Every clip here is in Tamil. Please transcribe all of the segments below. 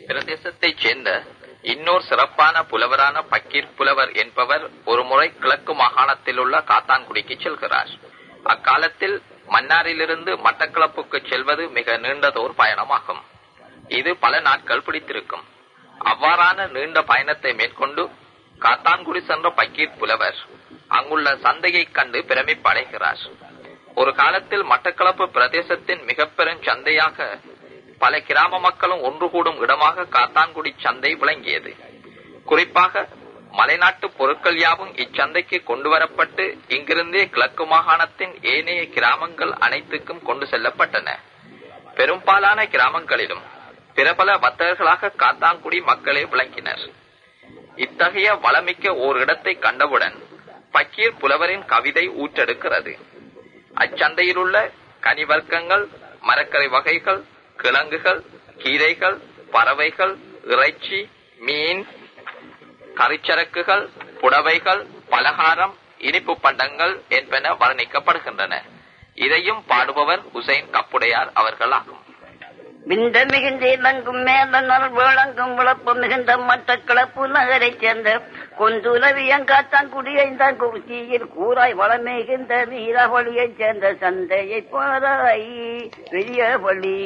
பிரதேசத்தைச் சேர்ந்த இன்னொரு சிறப்பான புலவரான பக்கீர் புலவர் என்பவர் ஒருமுறை கிழக்கு மாகாணத்தில் உள்ள காத்தான்குடிக்கு செல்கிறார் அக்காலத்தில் மன்னாரிலிருந்து மட்டக்களப்புக்கு செல்வது மிக நீண்டதோர் பயணமாகும் இது பல நாட்கள் பிடித்திருக்கும் அவ்வாறான நீண்ட பயணத்தை மேற்கொண்டு காத்தான்குடி சென்ற பக்கீர் புலவர் அங்குள்ள சந்தையை கண்டு பிரமிப்படைகிறார் ஒரு காலத்தில் மட்டக்களப்பு பிரதேசத்தின் மிக பெரும் சந்தையாக பல கிராம மக்களும் ஒன்று கூடும் இடமாக காத்தான்குடி சந்தை விளங்கியது குறிப்பாக மலைநாட்டு பொருட்கள் யாவும் இச்சந்தைக்கு கொண்டு வரப்பட்டு இங்கிருந்தே கிழக்கு மாகாணத்தின் ஏனைய கிராமங்கள் அனைத்துக்கும் கொண்டு செல்லப்பட்டன பெரும்பாலான கிராமங்களிலும் பிரபல வர்த்தகர்களாக காத்தான்குடி மக்களே விளங்கினர் இத்தகைய வளமிக்க ஓர் இடத்தை கண்டவுடன் பக்கீர் புலவரின் கவிதை ஊற்றெடுக்கிறது அச்சந்தையிலுள்ள கனிவர்க்கங்கள் மரக்கரை வகைகள் கிழங்குகள் கீரைகள் பறவைகள் இறைச்சி மீன் கரிச்சரக்குகள் புடவைகள் பலகாரம் இனிப்பு பண்டங்கள் என்பன வர்ணிக்கப்படுகின்றன இதையும் பாடுபவர் ஹுசைன் கப்புடையார் அவர்கள் ஆகும் விந்த மிகுந்த இலங்கும் மேலனர் விளங்கும் விளப்பு மிகுந்த மற்ற கிளப்பு நகரைச் சேர்ந்த கொந்துலவியங்காத்தான் குடியைந்தான் குருத்தியில் கூறாய் வளமிகுந்த வீரவழியைச் சேர்ந்த சந்தையை பாராய் பெரிய வழி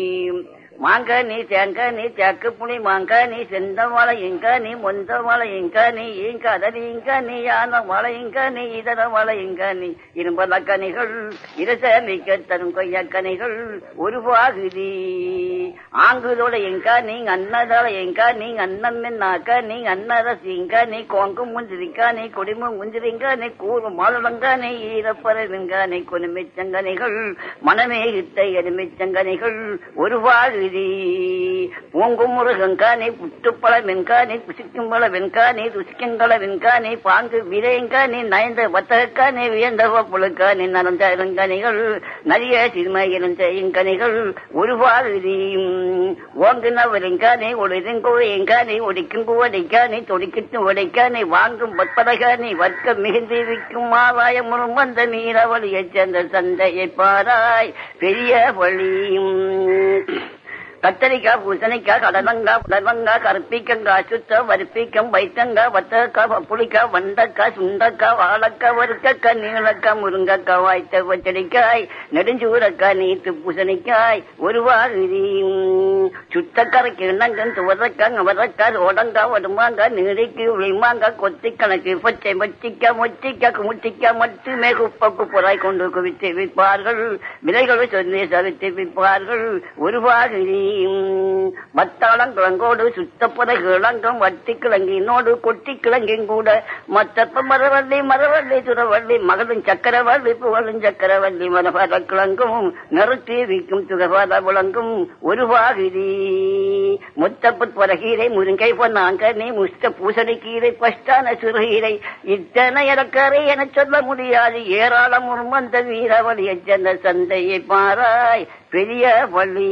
மாங்கனி தேங்கனி தேக்கு புளி மாங்கனி செந்த மலை இங்கனி மொந்த மலை இங்கனி இங்கதனி இங்கனி யான மலை இங்கனி இதர மலை இங்கனி இரும்பல கனிகள் இரசமிக்க தரும் கொய்யக்கனிகள் ஒரு பாகுதி ஆங்குதோட எங்க நீ அன்னதோட எங்க நீ அன்னம் என்னாக்க நீ அன்னரசி இங்க நீ கோங்கும் முந்திரிக்கா நீ குடிமும் முந்திரிங்க நீ கூறும் மாதுளங்க நீ ஈரப்பறவைங்க நீ கொனுமிச்சங்கனிகள் மனமே இட்ட எலுமிச்சங்கனிகள் ஒரு பாகுதி பூங்கும் முருகங்கானே புட்டுப்பழ வெண்கானே புசிக்கும் பழ வெண்கானே ருசிக்குங்கள வெண்கானே பாங்கு விரைங்கானே நயந்த வத்தகக்கானே வியந்தவ புழுக்கானே நரந்த இளங்கனிகள் நிறைய சிறுமை இழந்த இங்கனிகள் ஒரு பாகுதி ஓங்குனவருங்கானே ஒளிருங்கோ எங்கானே ஒடிக்கும் குவடைக்கானே தொடிக்கிட்டு உடைக்கானே வாங்கும் பற்பதகானே வர்க்க மிகுந்து விற்கும் ஆதாயம் முழும் வந்த நீரவழியைச் சேர்ந்த சந்தையை பாராய் பெரிய வழியும் கத்தரிக்காய் பூசணிக்காய் கடலங்காய் புடலங்காய் கருப்பிக்கங்காய் சுத்த வரிப்பிக்கம் வைத்தங்காய் வத்தக்காய் புளிக்காய் வண்டக்காய் சுண்டக்காய் வாழைக்காய் வறுக்கக்காய் நீளக்காய் முருங்கக்காய் வாய்த்த பச்சடிக்காய் நெடுஞ்சூரக்காய் நீத்து பூசணிக்காய் ஒரு வாரி சுத்தக்கரைக்கு இணங்கன் துவரக்காய் அவரக்காய் ஓடங்காய் வடுமாங்காய் நீடிக்கு விளிமாங்காய் கொத்தி கணக்கு பச்சை மொச்சிக்காய் மொச்சிக்காய் குமுட்டிக்காய் மட்டுமே குப்பை குப்புறாய் கொண்டு குவித்து விற்பார்கள் விலைகளை சொல்லி சவித்து விற்பார்கள் ஒரு வாரி மத்தாளம் கிழங்கோடு சுத்தப்புற கிழங்கும் வட்டி கிழங்கினோடு கொட்டி கிழங்கும் கூட மத்தப்ப மரவள்ளி மரவள்ளி துறவள்ளி மகளும் சக்கரவள்ளி புகழும் சக்கரவள்ளி மரபர கிழங்கும் நிறுத்தி விற்கும் துகபாத விளங்கும் ஒரு வாகிரி முத்தப்பு புறகீரை முருங்கை பொன்னாங்கனி முஸ்த பூசணி கீரை பஷ்டான சிறுகீரை இத்தனை இறக்கரை என சொல்ல முடியாது ஏராளம் உருமந்த வீரவழியைச் சென்ற சந்தையை பாராய் பெரிய வழி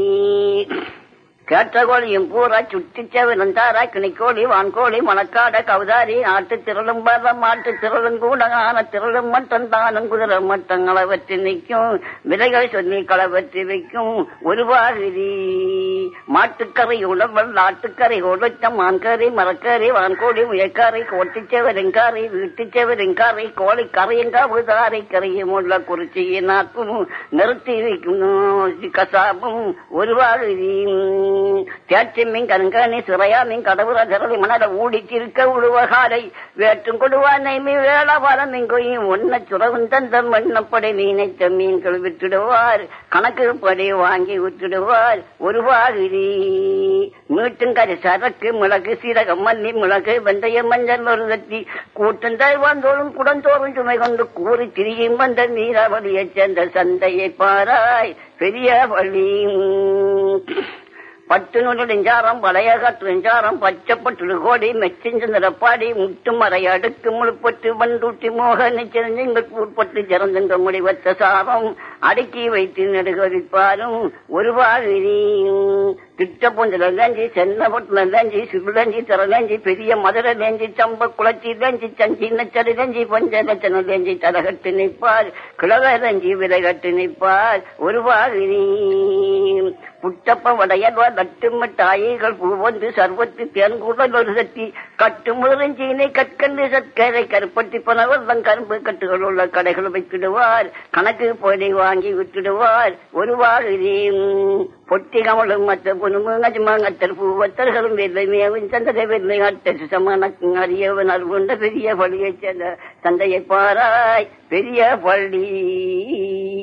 கேட்டகோழியும் பூரா சுட்டிச்சவனும் தாராய் கிணிக்கோழி வான்கோழி மணக்காட கவுதாரி நாட்டு திரளும் பர மாட்டு திரளும் கூட ஆன திரளும் மட்டும் தானும் குதிரை மட்டும் களவற்றி நிற்கும் விலைகள் சொல்லி களவற்றி வைக்கும் ஒரு வாகிரி மாட்டுக்கரை உணவல் நாட்டுக்கரை உழைச்சம் மான்கறி மரக்கறி வான்கோழி முயற்கரை கோட்டிச்சவருங்காரை வீட்டுச்சவருங்காரை கோழி கரையங்கா உதாரை கரையும் உள்ள குறிச்சியை நாட்டும் நிறுத்தி வைக்கும் கசாபும் ஒரு வாகிரி தேற்றி மீன் கருங்கானி சிறையா மீன் கடவுர திரளி மணல ஊடிச்சிருக்க உழுவகாலை வேற்றும் கொடுவானை மீ வேளவாரம் இங்கோயும் ஒன்ன சுரவும் தந்த மண்ணப்படை மீனைத்த மீன்கள் விட்டுடுவார் கணக்கு படி வாங்கி விட்டுடுவார் ஒரு வாகிரி மீட்டுங்கரை சரக்கு மிளகு சீரகம் மல்லி மிளகு வெந்தய மஞ்சள் ஒரு கட்டி கூட்டந்தாய் வந்தோறும் குடந்தோறும் சுமை கொண்டு கூறி திரியும் வந்த நீராவளியைச் சேர்ந்த சந்தையை பாராய் பெரிய வழி பட்டு நூலிஞ்சாரம் வளைய கட்டுஞ்சாரம் பச்சைப்பட்டு கோடி மெச்சிஞ்ச நிறப்பாடி முட்டு மறை அடுக்கு முழுப்பட்டு வண்டூட்டி மோக நிச்சரிஞ்சு உட்பட்டு சிறந்துங்க முடிவத்த சாரம் அடுக்கி வைத்து நடுகரிப்பாரும் ஒரு வாகினியும் திட்ட பொஞ்சலஞ்சி சென்னபொட்டலஞ்சி சிறுலஞ்சி திரலஞ்சி பெரிய மதுர லஞ்சி சம்ப குளச்சி லஞ்சி சஞ்சி நச்சரி லஞ்சி பஞ்ச லட்சண லஞ்சி தலகட்டு நிற்பார் கிழவரஞ்சி விலகட்டு நிற்பார் ஒரு வாகினி புட்டப்ப வடையல்வா லட்டு மிட்டாயிகள் பூவந்து சர்வத்து தேன்கூடல் ஒரு சட்டி கட்டு முருஞ்சீனை கற்கண்டு சர்க்கரை கருப்பட்டி பணவெல்லாம் கரும்பு கட்டுகள் உள்ள கடைகள் வைத்திடுவார் கணக்கு பொடி வாங்கி விட்டுடுவார் ஒரு வாகினி பொட்டி கமலும் மற்ற பொண்ணுங்கஜமாங்கத்தர் பூவத்தர்களும் வெள்ளை மேவும் சந்தக வெள்ளை அட்ட சமணக்கும் அறியவன் அருகுண்ட பெரிய பள்ளியைச் சேர்ந்த தந்தையை பாராய் பெரிய பள்ளி